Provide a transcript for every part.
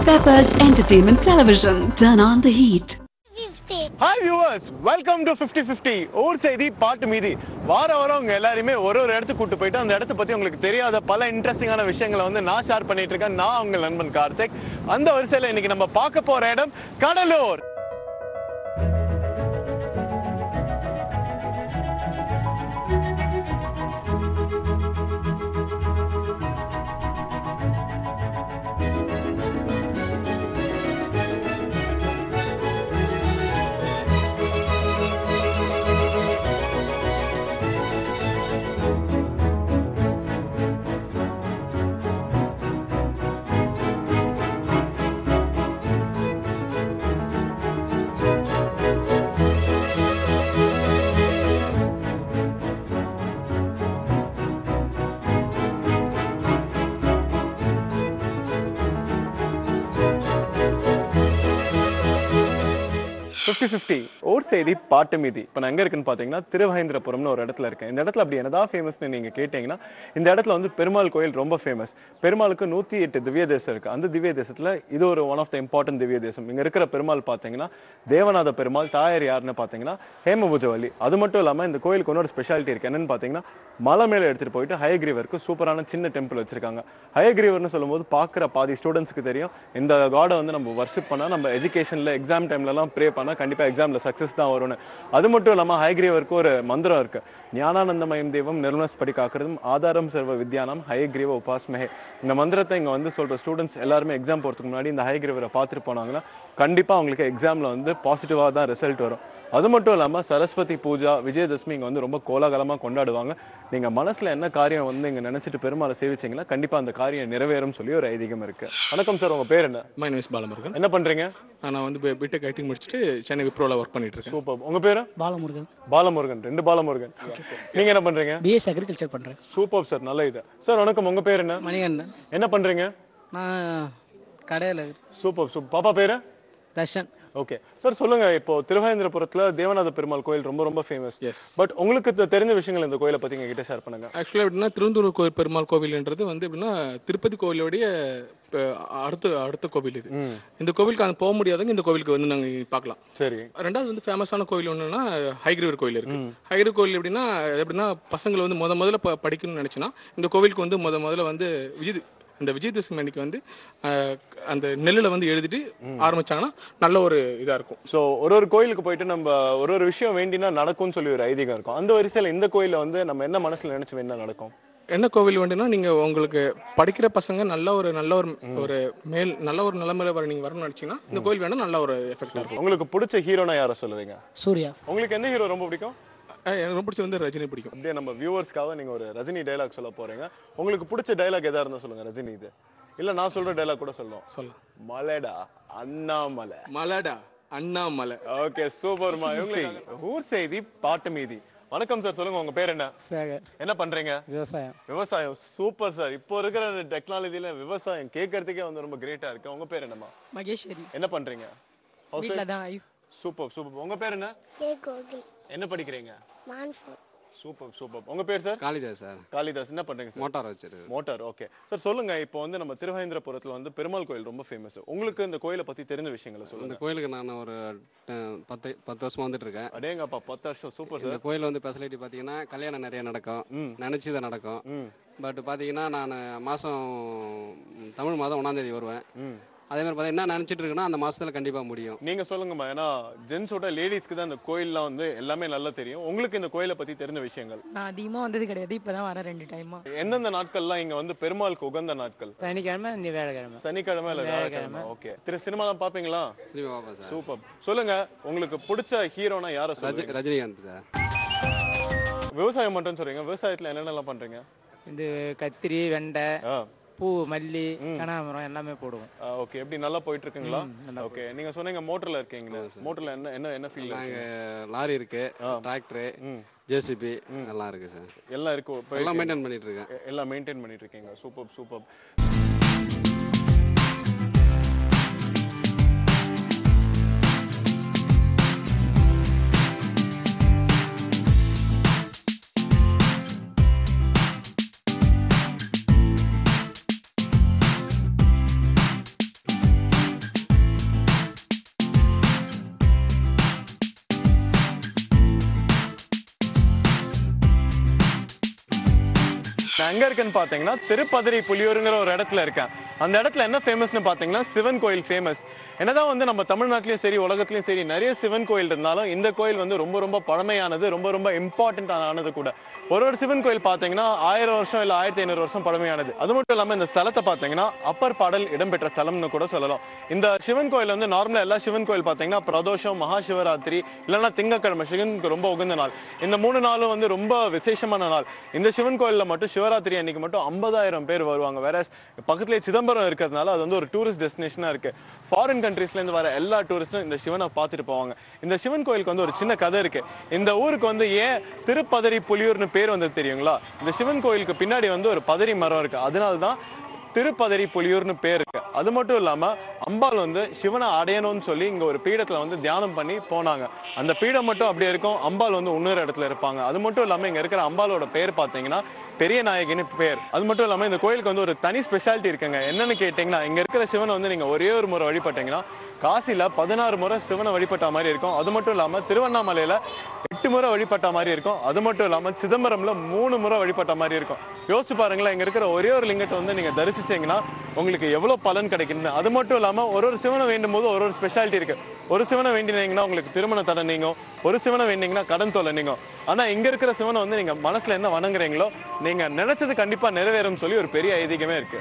Peppers Entertainment Television. Turn on the heat. 50. Hi viewers welcome to 50 50 ஊர் செய்தி பாட்டு மீதி வார வாரம் உங்க எல்லாருமே ஒரு ஒரு இடத்துக்கு கூட்டு போயிட்டு அந்த இடத்த பத்தி உங்களுக்கு தெரியாத பல இன்ட்ரெஸ்டிங்கான விஷயங்களை வந்து நான் ஷேர் பண்ணிட்டு இருக்கேன் நான் உங்க நண்பன் கார்த்திக் அந்த வரிசையில இன்னைக்கு நம்ம பார்க்க போற இடம் கடலூர் ஃபிஃப்டி ஃபிஃப்டி ஊர் செய்தி பாட்டு மீதி இப்போ நான் எங்கே இருக்குன்னு பார்த்தீங்கன்னா திருவகேந்திரபுரம்னு ஒரு இடத்துல இருக்கேன் இந்த இடத்துல அப்படி என்னதான் ஃபேமஸ்னு நீங்கள் கேட்டிங்கன்னா இந்த இடத்துல வந்து பெருமாள் கோயில் ரொம்ப ஃபேமஸ் பெருமாளுக்கு நூற்றி எட்டு திவ்ய தேசம் இருக்குது அந்த திவ்ய தேசத்தில் இது ஒரு ஒன் ஆஃப் த இம்பார்ட்டன்ட் திவ்ய தேசம் இங்கே இருக்கிற பெருமாள் பார்த்தீங்கன்னா தேவநாத பெருமாள் தாயார் யாருன்னு பார்த்தீங்கன்னா ஹேமபுஜவல்லி அது மட்டும் இல்லாமல் இந்த கோயிலுக்கு இன்னொரு ஸ்பெஷாலிட்டி இருக்குது என்னன்னு பார்த்தீங்கன்னா மலை மேலே எடுத்துகிட்டு போயிட்டு ஹயக்ரீவருக்கு சூப்பரான சின்ன டெம்பிள் வச்சிருக்காங்க ஹயக்ரீவர்னு சொல்லும்போது பார்க்குற பாதி ஸ்டூடெண்ட்ஸ்க்கு தெரியும் இந்த காடை வந்து நம்ம வர்ஷிப் பண்ணால் நம்ம எஜுகேஷனில் எக்ஸாம் டைம்லலாம் ப்ரே பண்ணால் கண்டிப்பாக எக்ஸாமில் சக்ஸஸ் தான் வரும்னு அது மட்டும் இல்லாமல் ஹயக்ரீவருக்கு ஒரு மந்திரம் இருக்கு ஞானானந்தமயம் தெய்வம் நிர்மலஸ் படி காக்கிறதும் ஆதாரம் சர்வ வித்யானம் ஹயக்ரீவ உபாஸ்மஹே இந்த மந்திரத்தை இங்கே வந்து சொல்கிற ஸ்டூடெண்ட்ஸ் எல்லாருமே எக்ஸாம் போகிறதுக்கு முன்னாடி இந்த ஹயக்ரீவரை பார்த்துட்டு போனாங்கன்னா கண்டிப்பாக அவங்களுக்கு எக்ஸாமில் வந்து பாசிட்டிவாக தான் ரிசல்ட் வரும் அது மட்டும் இல்லாமல் சரஸ்வதி பூஜா விஜயதசமி இங்கே வந்து ரொம்ப கோலாகலமாக கொண்டாடுவாங்க நீங்கள் மனசில் என்ன காரியம் வந்து இங்கே நினச்சிட்டு பெருமாளை சேவிச்சிங்கன்னா கண்டிப்பாக அந்த காரியம் நிறைவேறும் சொல்லி ஒரு ஐதீகம் இருக்குது வணக்கம் சார் உங்கள் பேர் என்ன மை நேம் இஸ் பாலமுருகன் என்ன பண்ணுறீங்க நான் வந்து பிடெக் ஐடி முடிச்சுட்டு சென்னை விப்ரோவில் ஒர்க் பண்ணிட்டு இருக்கேன் சூப்பர் உங்கள் பேர் பாலமுருகன் பாலமுருகன் ரெண்டு பாலமுருகன் நீங்கள் என்ன பண்ணுறீங்க பிஎஸ்சி அக்ரிகல்ச்சர் பண்ணுறேன் சூப்பர் சார் நல்ல இது சார் வணக்கம் உங்கள் பேர் என்ன மணிகண்டன் என்ன பண்ணுறீங்க நான் கடையில் சூப்பர் சூப்பர் பாப்பா பேர் தர்ஷன் ஓகே சார் சொல்லுங்க இப்போ திருவேந்திரபுரத்துல தேவநாத பெருமாள் கோயில் ரொம்ப ரொம்ப ஃபேமஸ் Yes. பட் உங்களுக்கு தெ- தெரிஞ்ச விஷயங்கள் இந்த கோயிலை பத்தி எங்ககிட்ட ஷேர் பண்ணுங்க ஆக்சுவலாக எப்படின்னா திருந்தூர் கோயில் பெருமாள் கோவில்ன்றது வந்து எப்படின்னா திருப்பதி கோவிலோடைய இப்ப அடுத்த அடுத்த கோவில் இது இந்த கோவிலுக்கு அங்கே போக முடியாதவங்க இந்த கோவிலுக்கு வந்து நாங்கள் பார்க்கலாம் சரி ரெண்டாவது வந்து ஃபேமஸான கோவில் ஒன்றுனா ஹைகிரிவர் கோயில் இருக்கு ஹைகிரிவர் கோயில் எப்படின்னா எப்படின்னா பசங்களை வந்து முத முதல்ல ப படிக்கணும்னு நினச்சினா இந்த கோவிலுக்கு வந்து முத முதல்ல வந்து விஜய் இந்த விஜயதசமி அன்னைக்கு வந்து அஹ், அந்த நெல்லில் வந்து எழுதிட்டு ஆரம்பிச்சாங்கன்னா நல்ல ஒரு இதாக இருக்கும் ஸோ ஒரு ஒரு கோயிலுக்கு போயிட்டு நம்ம ஒரு ஒரு விஷயம் வேண்டினா நடக்கும்னு சொல்லி ஒரு ஐதீகம் இருக்கும் அந்த வரிசையில இந்த கோயில்ல வந்து நம்ம என்ன மனசுல நினைச்சு வேணா நடக்கும் என்ன கோவில் வேண்டும்னா நீங்க உங்களுக்கு படிக்கிற பசங்க நல்ல ஒரு நல்ல ஒரு ஒரு மேல் நல்ல ஒரு நிலைமையில வர நீங்க வரணும்னு நினைச்சீங்கன்னா இந்த கோயில் வேணா நல்ல ஒரு எஃபெக்டா இருக்கும் உங்களுக்கு பிடிச்ச ஹீரோனா யாரை சொல்லுவீங்க சூர்யா உங்களுக்கு எந்த ஹீரோ ரொம்ப பிடிக்கும் அஹ் எனக்கு ரொம்ப பிடிச்சது வந்து ரஜினி பிடிக்கும் அப்படியே நம்ம வியூவர்ஸ்க்காக நீங்க ஒரு ரஜினி டைலாக் சொல்ல போறீங்க உங்களுக்கு பிடிச்ச டைலாக் எதா இருந்தா சொல்லுங்க ரஜினி இது இல்ல நான் சொல்ற டைலாக் கூட சொல்லணும் சொல்லலாம் மலைடா அண்ணாமலை மலைடா அண்ணாமலை ஓகே சூப்பர்மா இவங்களுக்கு ஊர் செய்தி பாட்டு மீதி வணக்கம் சார் சொல்லுங்க உங்க பேர் என்ன சேகர் என்ன பண்றீங்க விவசாயம் விவசாயம் சூப்பர் சார் இப்போ இருக்கிற டெக்னாலஜில விவசாயம் கேட்கறதுக்கே வந்து ரொம்ப கிரேட்டா இருக்கு உங்க பேர் என்னம்மா மகேஸ்வரி என்ன பண்றீங்க வீட்டில் தான் சூப்பர் சூப்பர் உங்க பேர் என்ன J. Gogi. என்ன படிக்கிறீங்க Manford. சூப்பர் சூப்பர் உங்க பேர் சார் காளிதாஸ் சார் காளிதாஸ் என்ன பண்றீங்க சார் மோட்டார் வச்சிரு மோட்டார் ஓகே சார் சொல்லுங்க இப்போ வந்து நம்ம திருவேந்திரபுரத்துல வந்து பெருமாள் கோயில் ரொம்ப ஃபேமஸ் உங்களுக்கு இந்த கோயிலை பத்தி தெரிஞ்ச விஷயங்களை இந்த சொல்லுங்க கோயிலுக்கு நான் ஒரு அஹ், பத்து பத்து வருஷமா வந்துட்டு இருக்கேன் அடேங்கப்பா பத்து வருஷம் சூப்பர் இந்த சார் கோயில் வந்து ஃபெசிலிட்டி பார்த்தீங்கன்னா கல்யாணம் நிறைய நடக்கும் ம். நினச்சது நடக்கும் ம் பட் பார்த்தீங்கன்னா நான் மாதம் தமிழ் மாதம் ஒன்றாந்தேதி வருவேன் ம் அதே மாதிரி பார்த்தீங்கன்னா என்ன நினச்சிட்டு இருக்கேன்னா அந்த மாதத்தில் கண்டிப்பாக முடியும் நீங்க சொல்லுங்கம்மா ஏன்னா ஜென்ஸோட லேடிஸ்க்கு தான் இந்த கோயில்லாம் வந்து எல்லாமே நல்லா தெரியும் உங்களுக்கு இந்த கோயிலை பத்தி தெரிஞ்ச விஷயங்கள் நான் அதிகமாக வந்தது கிடையாது இப்போ தான் வரேன் ரெண்டு டைமா எந்தெந்த நாட்கள்லாம் இங்க வந்து பெருமாளுக்கு உகந்த நாட்கள் சனிக்கிழமை இந்த வேலைக்கிழமை சனிக்கிழமை இல்ல வியாழக்கிழமை ஓகே திரு சினிமாலாம் பாப்பீங்களா சினிமா பார்ப்பேன் சார் சூப்பர் சொல்லுங்க உங்களுக்கு பிடிச்ச ஹீரோனா யார ரஜி சொல்றீங்க ரஜினிகாந்த் சார் விவசாயம் மட்டும் சொல்றீங்க விவசாயத்துல என்னென்னலாம் பண்றீங்க இந்த கத்திரி வெண்டை ஆ பூ மல்லி கனகாமரம் எல்லாமே போடுவோம் ஓகே எப்படி நல்லா போயிட்டு இருக்குங்களா ஓகே நீங்க சொன்னீங்க மோட்டர்ல இருக்கீங்க மோட்டர்ல என்ன என்ன என்ன ஃபீல் நாங்கள் லாரி இருக்கு டிராக்டரு ம். ஜேசிபி எல்லாம் இருக்கு சார் எல்லாம் இருக்கு இப்ப எல்லாம் மெயின்டைன் பண்ணிட்டு இருக்கேன் எ- எல்லாம் மெயின்டைன் பண்ணிட்டு இருக்கீங்க சூப்பர் சூப்பர் எங்க இருக்குன்னு பாத்தீங்கன்னா திருப்பதிரி புலியூருங்கிற ஒரு இடத்துல இருக்கேன் அந்த இடத்துல என்ன ஃபேமஸ்னு பாத்தீங்கன்னா சிவன் கோயில் ஃபேமஸ் என்னதான் வந்து நம்ம தமிழ்நாட்டிலயும் சரி உலகத்திலயும் சரி நிறைய சிவன் கோயில் இருந்தாலும் இந்த கோயில் வந்து ரொம்ப ரொம்ப பழமையானது ரொம்ப ரொம்ப இம்பார்ட்டன்ட் ஆனது கூட ஒரு ஒரு சிவன் கோயில் பாத்தீங்கன்னா ஆயிரம் வருஷம் இல்ல ஆயிரத்தி ஐநூறு வருஷம் பழமையானது அது மட்டும் இல்லாம இந்த ஸ்தலத்தை பாத்தீங்கன்னா அப்பர் பாடல் இடம்பெற்ற ஸ்தலம்னு கூட சொல்லலாம் இந்த சிவன் கோயில் வந்து நார்மலா எல்லா சிவன் கோயில் பாத்தீங்கன்னா பிரதோஷம் மகா சிவராத்திரி இல்லைன்னா திங்கக்கிழமை சிவனுக்கு ரொம்ப உகந்த நாள் இந்த மூணு நாளும் வந்து ரொம்ப விசேஷமான நாள் இந்த சிவன் கோயில்ல மட்டும் சிவராத்திரி அன்னைக்கு மட்டும் ஐம்பதாயிரம் பேர் வருவாங்க வேற பக்கத்துலேயே சிதம்பரம் இருக்கிறதுனால அது வந்து ஒரு டூரிஸ்ட் டெஸ்டினேஷனா இருக்கு ஃபாரின் கண்ட்ரீஸ்ல இருந்து வர எல்லா டூரிஸ்டும் இந்த சிவனை பார்த்துட்டு போவாங்க இந்த சிவன் கோயிலுக்கு வந்து ஒரு சின்ன கதை இருக்கு இந்த ஊருக்கு வந்து ஏன் திருப்பதரி புலியூர்னு பேர் வந்தது தெரியுங்களா இந்த சிவன் கோயிலுக்கு பின்னாடி வந்து ஒரு பதரி மரம் இருக்கு அதனால தான் திருப்பதரி புலியூர்னு பேர் இருக்கு அது மட்டும் இல்லாம அம்பாள் வந்து சிவனை அடையணும்னு சொல்லி இங்க ஒரு பீடத்துல வந்து தியானம் பண்ணி போனாங்க அந்த பீடம் மட்டும் அப்படியே இருக்கும் அம்பாள் வந்து இன்னொரு இடத்துல இருப்பாங்க அது மட்டும் இல்லாம இங்க இருக்கிற அம்பாளோட பேர் பாத்தீங்கன்னா பெரிய நாயகின்னு பேர் அது மட்டும் இல்லாம இந்த கோயிலுக்கு வந்து ஒரு தனி ஸ்பெஷாலிட்டி இருக்குங்க என்னன்னு கேட்டீங்கன்னா இங்க இருக்கிற சிவனை வந்து நீங்க ஒரே ஒரு முறை வழிபட்டீங்கன்னா காசில பதினாறு முறை சிவனை வழிபட்ட மாதிரி இருக்கும் அது மட்டும் இல்லாம திருவண்ணாமலையில எட்டு முறை வழிபட்ட மாதிரி இருக்கும் அது மட்டும் இல்லாம சிதம்பரம்ல மூணு முறை வழிபட்ட மாதிரி இருக்கும் யோசிச்சு பாருங்களேன் இங்க இருக்கிற ஒரே ஒரு லிங்கத்தை வந்து நீங்க தரிசிச்சீங்கன்னா உங்களுக்கு எவ்வளவு பலன் கிடைக்குன்னு அது மட்டும் இல்லாம ஒரு ஒரு சிவனை வேண்டும் போது ஒரு ஒரு ஸ்பெஷாலிட்டி இருக்கு ஒரு சிவனை வேண்டினீங்கன்னா உங்களுக்கு திருமண தடை நீங்கும் ஒரு சிவனை வேண்டிங்கன்னா கடன் தொல்லை நீங்கும் ஆனா இங்க இருக்கிற சிவனை வந்து நீங்க மனசுல என்ன வணங்குறீங்களோ நீங்க நினைச்சது கண்டிப்பா நிறைவேறும் சொல்லி ஒரு பெரிய ஐதீகமே இருக்கு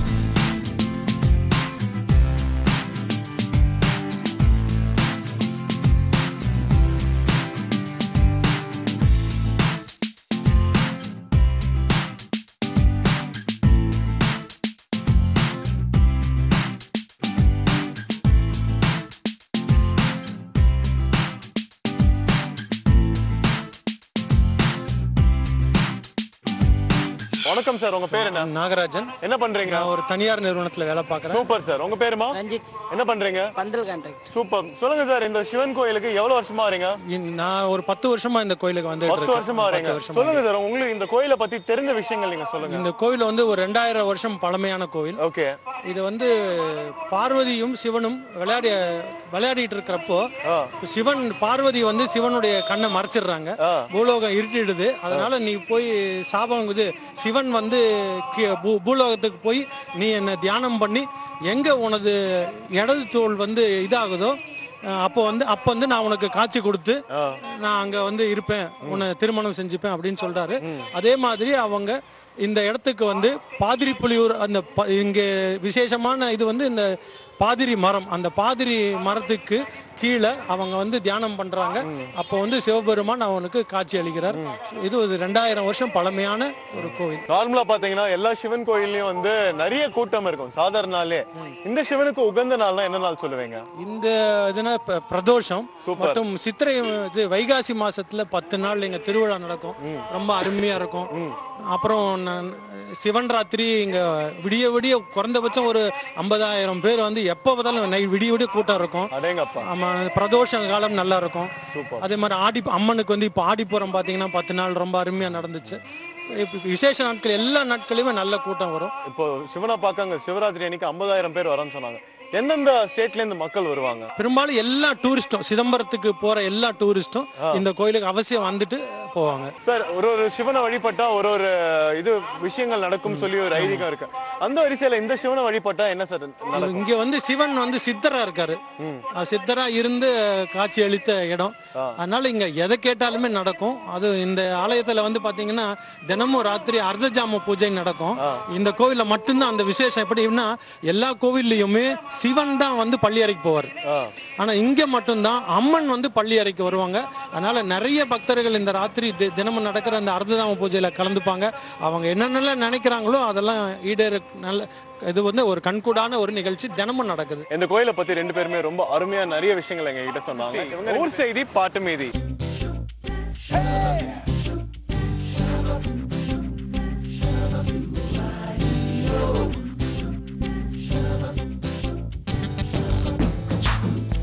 வணக்கம் சார் உங்க பேர் என்ன நாகராஜன் என்ன பண்றீங்க நான் ஒரு தனியார் நிறுவனத்துல வேலை பார்க்குறேன் சூப்பர் சார் உங்க பேருமா ரஞ்சித் என்ன பண்றீங்க பந்தல் கான்ட்ராக்ட் சூப்பர் சொல்லுங்க சார் இந்த சிவன் கோயிலுக்கு எவ்வளவு வருஷமா வரீங்க நான் ஒரு பத்து வருஷமா இந்த கோயிலுக்கு வந்து பத்து வருஷமா வரீங்க சொல்லுங்க சார் உங்களுக்கு இந்த கோயிலை பத்தி தெரிஞ்ச விஷயங்கள் நீங்க சொல்லுங்க இந்த கோயில் வந்து ஒரு ரெண்டாயிரம் வருஷம் பழமையான கோயில் ஓகே இது வந்து பார்வதியும் சிவனும் விளையாடி விளையாடிட்டு இருக்கிறப்போ ஆ. சிவன் பார்வதி வந்து சிவனுடைய கண்ணை மறைச்சிடுறாங்க ஆ. பூலோகம் இருட்டிடுது அதனால நீ போய் சாபம் இது சிவன் வந்து கீ- பூ- பூலோகத்துக்கு போய் நீ என்ன தியானம் பண்ணி எங்க உனது இடது தோல் வந்து இதாகுதோ அஹ் அப்போ வந்து அப்போ வந்து நான் உனக்கு காட்சி கொடுத்து ஆ. நான் அங்க வந்து இருப்பேன் உன்னை திருமணம் செஞ்சுப்பேன் அப்படின்னு சொல்றாரு அதே மாதிரி அவங்க இந்த இடத்துக்கு வந்து பாதிரி புலியூர் அந்த ப- இங்க விசேஷமான இது வந்து இந்த பாதிரி மரம் அந்த பாதிரி மரத்துக்கு கீழே அவங்க வந்து தியானம் பண்றாங்க அப்போ வந்து சிவபெருமான் அவனுக்கு காட்சி அளிக்கிறார் இது ஒரு ரெண்டாயிரம் வருஷம் பழமையான ஒரு கோவில் நார்மலா பாத்தீங்கன்னா எல்லா சிவன் கோயில்லயும் வந்து நிறைய கூட்டம் இருக்கும் சாதாரண நாளே இந்த சிவனுக்கு உகந்த நாள்னா என்ன நாள் சொல்லுவீங்க இந்த இதுனா ப- பிரதோஷம் Super. மற்றும் சித்திரை இது வைகாசி மாசத்துல பத்து நாள் எங்க திருவிழா நடக்கும் ரொம்ப அருமையா இருக்கும் அப்புறம் நான் சிவன் ராத்திரி இங்க விடிய விடிய குறைந்தபட்சம் ஒரு ஐம்பதாயிரம் பேர் வந்து எப்போ பார்த்தாலும் நைட் விடிய விடிய கூட்டம் இருக்கும் அடேங்கப்பா ஆமா பிரதோஷ காலம் நல்லா இருக்கும் சூப்பர் அதே மாதிரி ஆடி அம்மனுக்கு வந்து இப்போ ஆடிப்புறம் பார்த்தீங்கன்னா பத்து நாள் ரொம்ப அருமையா நடந்துச்சு இப்ப விசேஷ நாட்கள் எல்லா நாட்களையுமே நல்ல கூட்டம் வரும் இப்போ சிவனை பார்க்க அங்க சிவராத்திரி அன்னைக்கு ஐம்பதாயிரம் பேர் வரேன்னு சொன்னாங்க எந்தெந்த ஸ்டேட்ல இருந்து மக்கள் வருவாங்க பெரும்பாலும் எல்லா டூரிஸ்டும் சிதம்பரத்துக்கு போற எல்லா டூரிஸ்டும் இந்த கோயிலுக்கு அவசியம் வந்துட்டு போவாங்க சார் ஒரு ஒரு சிவனை வழிபட்டா ஒரு ஒரு இது விஷயங்கள் நடக்கும் சொல்லி ஒரு ஐதீகம் இருக்கு அந்த வரிசையில இந்த சிவனை வழிபட்டா என்ன சார் நடக்கும் இங்க வந்து சிவன் வந்து சித்தரா இருக்காரு அஹ் சித்தரா இருந்து காட்சி அளித்த இடம் அதனால இங்க எதை கேட்டாலுமே நடக்கும் அது இந்த ஆலயத்துல வந்து பாத்தீங்கன்னா தினமும் ராத்திரி அர்த்தஜாம பூஜை நடக்கும் இந்த கோவில்ல மட்டும்தான் அந்த விசேஷம் எப்படின்னா எல்லா கோவில்லையுமே சிவன் தான் வந்து பள்ளி அறைக்கு போவார் ஆ. ஆனா இங்க மட்டும்தான் அம்மன் வந்து பள்ளி அறைக்கு வருவாங்க அதனால நிறைய பக்தர்கள் இந்த ராத்திரி தி- தினமும் நடக்கிற அந்த அர்த்ததாம பூஜையில கலந்துப்பாங்க அவங்க என்னென்னலாம் நினைக்கிறாங்களோ அதெல்லாம் ஈடேற நல்ல இது வந்து ஒரு கண்கூடான ஒரு நிகழ்ச்சி தினமும் நடக்குது இந்த கோயிலை பத்தி ரெண்டு பேருமே ரொம்ப அருமையா நிறைய விஷயங்கள் எங்க கிட்ட சொன்னாங்க ஊர் செய்தி பாட்டு மீதி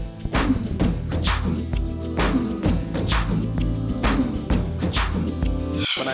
இப்போ நான்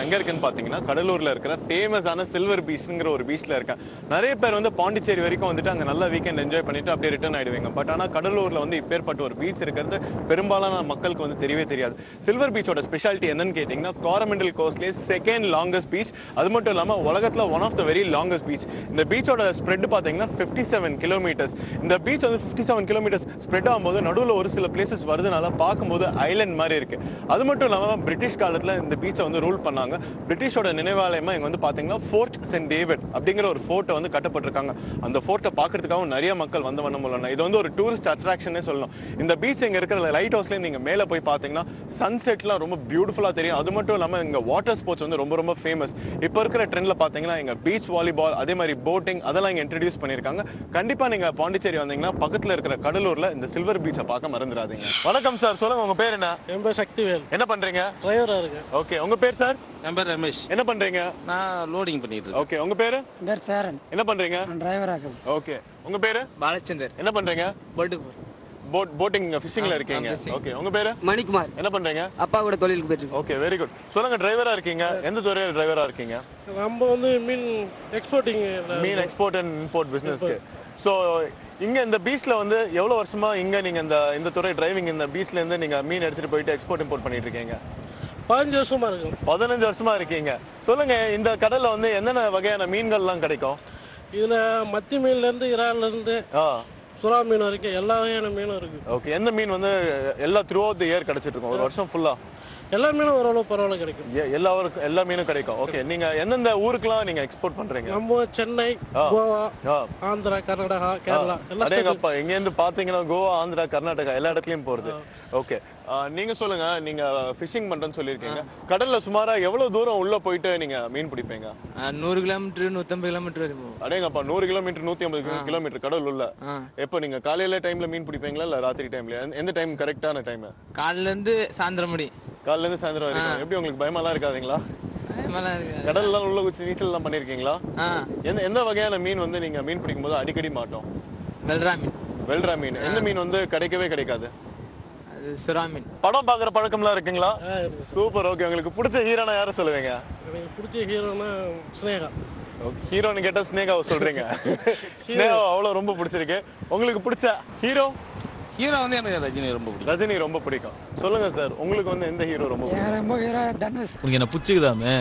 எங்க இருக்குன்னு பாத்தீங்கன்னா கடலூர்ல இருக்கிற ஃபேமஸான சில்வர் பீச்ங்கிற ஒரு பீச்ல இருக்கேன் நிறைய பேர் வந்து பாண்டிச்சேரி வரைக்கும் வந்துட்டு அங்க நல்ல வீக்கெண்ட் என்ஜாய் பண்ணிட்டு அப்படியே ரிட்டர்ன் ஆயிடுவீங்க பட் ஆனா கடலூர்ல வந்து இப்பேற்பட்ட ஒரு பீச் இருக்கிறது பெரும்பாலான மக்களுக்கு வந்து தெரியவே தெரியாது சில்வர் பீச்சோட ஸ்பெஷாலிட்டி என்னன்னு கேட்டிங்கன்னா காரமெண்டல் கோஸ்ட்லேயே செகண்ட் லாங்கஸ்ட் பீச் அது மட்டும் இல்லாமல் உலகத்தில் one of the very longest beach இந்த பீச்சோட ஸ்ப்ரெட் பார்த்தீங்கன்னா ஃபிஃப்டி செவன் கிலோமீட்டர்ஸ் இந்த பீச் வந்து ஃபிஃப்டி செவன் கிலோமீட்டர்ஸ் ஸ்ப்ரெட் ஆகும்போது நடுவில் ஒரு சில பிளேசஸ் வருதுனால பார்க்கும்போது ஐலண்ட் மாதிரி இருக்கு அது மட்டும் இல்லாமல் பிரிட்டிஷ் காலத்தில் இந்த பீச்சை வந்து ரூல் பண்ணாங்க பிரிட்டிஷோட நினைவாலயமா இங்கே வந்து பார்த்தீங்கன்னா ஃபோர்ட் சென்ட் டேவிட் அப்படிங்கிற ஒரு ஃபோர்ட்டை வந்து கட்டப்பட்டிருக்காங்க அந்த ஃபோர்ட்டை பார்க்கறதுக்காகவும் நிறைய மக்கள் வந்து வண்ணம் உள்ளன இது வந்து ஒரு டூரிஸ்ட் அட்ராக்ஷனே சொல்லணும் இந்த பீச் இங்கே இருக்கிற லைட் ஹவுஸ்லேயே நீங்கள் மேலே போய் பார்த்தீங்கன்னா சன்செட்லாம் ரொம்ப பியூட்டிஃபுல்லாக தெரியும் அது மட்டும் இல்லாமல் இங்கே வாட்டர் ஸ்போர்ட்ஸ் வந்து ரொம்ப ரொம்ப ஃபேமஸ் இப்போ இருக்கிற ட்ரெண்டில் பார்த்தீங்கன்னா இங்கே பீச் வாலிபால் அதே மாதிரி போட்டிங் அதெல்லாம் இங்கே இன்ட்ரடியூஸ் பண்ணியிருக்காங்க கண்டிப்பாக நீங்கள் பாண்டிச்சேரி வந்தீங்கன்னா பக்கத்தில் இருக்கிற கடலூரில் இந்த சில்வர் பீச்சை பார்க்க மறந்துடாதீங்க வணக்கம் சார் சொல்லுங்க உங்க பேர் என்ன என் பேர் சக்திவேல் என்ன பண்றீங்க டிரைவராக இருக்கேன் ஓகே உங்க பேர் சார் என் பேர் ரமேஷ் என்ன பண்றீங்க நான் லோடிங் பண்ணிட்டு இருக்கேன் ஓகே உங்க பேரு பேர் சேரன் என்ன பண்றீங்க டிரைவராக ஓகே உங்க பேரு பாலச்சந்தர் என்ன பண்றீங்க பட்டுக்கு போட் போட்டிங் ஃபிஷிங்ல இருக்கீங்க ஓகே உங்க பேரு மணிக்குமார் என்ன பண்றீங்க அப்பா கூட தொழிலுக்கு போயிட்டு ஓகே வெரி குட் சொல்லுங்க டிரைவரா இருக்கீங்க எந்த துறையில டிரைவரா இருக்கீங்க நம்ம வந்து மீன் எக்ஸ்போர்ட்டிங் மீன் எக்ஸ்போர்ட் அண்ட் இம்போர்ட் பிசினஸ்க்கு ஸோ இங்க இந்த பீச்ல வந்து எவ்வளவு வருஷமா இங்க நீங்க இந்த இந்த துறை டிரைவிங் இந்த பீச்ல இருந்து நீங்க மீன் எடுத்துட்டு போயிட்டு எக்ஸ்போர்ட் இம்போர்ட் பண்ணிட்டு இருக்கீங்க பதினஞ்சு வருஷமா இருக்கும் பதினஞ்சு வருஷமா இருக்கீங்க சொல்லுங்க இந்த கடல்ல வந்து என்னென்ன வகையான மீன்கள்லாம் கிடைக்கும் இதுல மத்தி மீன்ல இருந்து இறால்ல இருந்து ஆ சுறா மீன் வரைக்கும் எல்லா வகையான மீனும் இருக்கு ஓகே எந்த மீன் வந்து எல்லா த்ரூ அவுட் தி இயர் கிடைச்சிட்டு இருக்கும் ஒரு வருஷம் ஃபுல்லா எல்லா மீனும் ஓரளவு பரவாயில்ல கிடைக்கும் எல்லா ஊருக்கு எல்லா மீனும் கிடைக்கும் ஓகே நீங்க எந்தெந்த ஊருக்குலாம் நீங்க எக்ஸ்போர்ட் பண்றீங்க நம்ம சென்னை ஆ. கோவா ஆ ஆந்திரா கர்நாடகா கேரளா எல்லா state- அடேங்கப்பா இங்க இருந்து பாத்தீங்கன்னா கோவா ஆந்திரா கர்நாடகா எல்லா இடத்துலயும் போறது ஓகே நீங்க சொல்லுங்க நீங்க ஃபிஷிங் பண்றேன்னு சொல்லியிருக்கீங்க கடல்ல சுமாரா எவ்வளவு தூரம் உள்ள போயிட்டு நீங்க மீன் பிடிப்பீங்க நூறு கிலோமீட்டர் நூற்றம்பது கிலோமீட்டர் வரும் அடேங்கப்பா நூறு கிலோமீட்டர் நூத்தி ஐம்பது கிலோமீட்டர் கடல் உள்ள எப்போ நீங்க காலையில டைம்ல மீன் பிடிப்பீங்களா இல்ல ராத்திரி டைம்ல எந்த டைம் கரெக்டான டைம் காலிலேருந்து சாயந்தரம் முடி காலையில இருந்து சாயந்தரம் வரைக்கும் எப்படி உங்களுக்கு பயமாலாம் இருக்காதுங்களா மேலாம் இருக்கு கடல்லாம் உள்ள குச்சி நீச்சல் எல்லாம் பண்ணிருக்கீங்களா ஆ எந்த எந்த வகையான மீன் வந்து நீங்க மீன் பிடிக்கும் போது அடிக்கடி மாட்டோம் வெல்ரா மீன் வெல்ரா மீன் எந்த மீன் வந்து கிடைக்கவே கிடைக்காது அது சுறா மீன் படம் பாக்குற பழக்கம்லாம் இருக்குங்களா சூப்பர் ஓகே உங்களுக்கு பிடிச்ச ஹீரோனா யாரை சொல்லுவீங்க எனக்கு பிடிச்ச ஹீரோனா ஸ்னேகா ஹீரோன்னு கேட்டா ஸ்னேகாவை சொல்றீங்க ஸ்னேகா அவ்வளவு ரொம்ப பிடிச்சிருக்கு உங்களுக்கு பிடிச்ச ஹீரோ ஹீரோ வந்து எனக்கு ரஜினி ரொம்ப பிடிக்கும் ரஜினி ரொம்ப பிடிக்கும் சொல்லுங்க சார் உங்களுக்கு வந்து எந்த ஹீரோ ரொம்ப பிடிக்கும் ரொம்ப ஹீரோ தனுஷ் உனக்கு என்ன பிடிச்சிக்குதாமே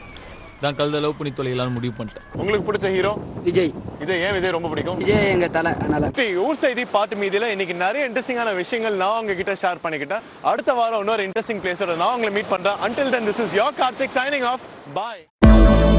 தான் கழுத லவ் பண்ணி தொலைகலாம்னு முடிவு பண்ணிட்டேன் உங்களுக்கு பிடிச்ச ஹீரோ விஜய் விஜய் ஏன் விஜய் ரொம்ப பிடிக்கும் விஜய் எங்க தலை அதனால இப்படி ஊர் செய்தி பாட்டு மீதியில இன்னைக்கு நிறைய இன்ட்ரெஸ்டிங்கான விஷயங்கள் நான் உங்ககிட்ட ஷேர் பண்ணிக்கிட்டேன் அடுத்த வாரம் இன்னொரு இன்ட்ரெஸ்டிங் பிளேஸோட நான் உங்களை மீட் பண்றேன் until then this is your Karthik signing off bye